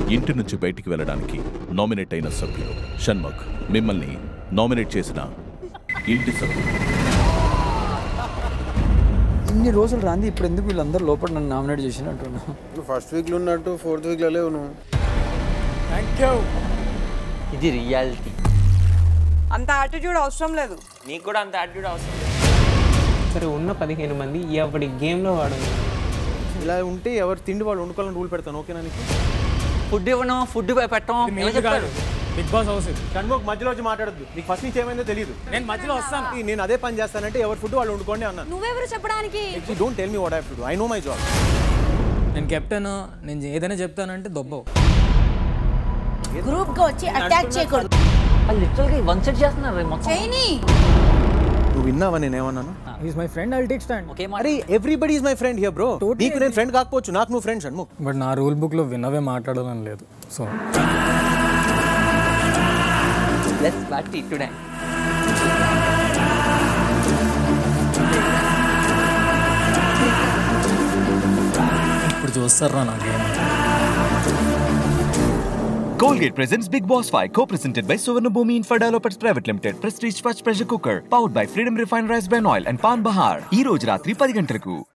ఇంటి నుంచి బయటికి వెళ్ళడానికి నామినేట్ అయిన సభ్యులు షణ్ముఖ్ మిమ్మల్ని నామినేట్ చేసిన ఇంటి సభ్యులు ఇన్ని రోజులు రాంది ఇప్పుడు ఎందుకు వీళ్ళందరూ లోపల నన్ను నామినేట్ చేసినట్టున్నా నువ్వు ఫస్ట్ వీక్లో ఉన్నట్టు ఫోర్త్ వీక్లో లేవు నువ్వు ఇది రియాలిటీ అంత యాటిట్యూడ్ అవసరం లేదు నీకు కూడా అంత యాటిట్యూడ్ అవసరం లేదు సరే ఉన్న పదిహేను మంది ఎవరి గేమ్లో వాడు ఇలా ఉంటే ఎవరు తిండి వాళ్ళు వండుకోవాలని రూల్ పెడతాను ఓకేనా నీకు ఫుడ్ ఇవ్వడం ఫుడ్ పెట్టడం ఏమో చెప్తాడు బిగ్ బాస్ హౌస్ ఇది షణ్ముఖ్ మధ్యలో వచ్చి మాట్లాడద్దు నీకు ఫస్ట్ నుంచి ఏమైందో తెలియదు నేను మధ్యలో వస్తాను నేను అదే పని చేస్తానంటే ఎవరు ఫుడ్ వాళ్ళు వండుకోండి అన్నాను నువ్వెవరు చెప్పడానికి don't tell me what have to do I know my job నేను కెప్టెన్ నేను ఏదైనా చెప్తానంటే దొబ్బవు గ్రూప్ గా వచ్చి అటాక్ చేయకూడదు వాళ్ళు లిటరల్గా వన్ సెట్ చేస్తున్నారు రే మొత్తం చేయని నువ్వు విన్నావా నేను ఏమన్నాను is my friend I'll take stand ఒకే మాట అరే everybody is my friend here bro నీకు నేను ఫ్రెండ్ కాకపోవచ్చు నాకు నువ్వు ఫ్రెండ్ షణ్ముఖ్ బట్ నా రూల్ బుక్లో విన్నవే మాట్లాడాలని లేదు సో లెట్స్ పార్టీ టుడే ఇప్పుడు చూస్తారా నా game Colgate presents Big Boss Fight, co-presented by Suvarna Bhumi Infra Developers Private Limited, Prestige Fast Pressure Cooker, powered by Freedom Refined Rice Bran Oil and Pan Bahar. ఈ రోజు రాత్రి పది గంటలకు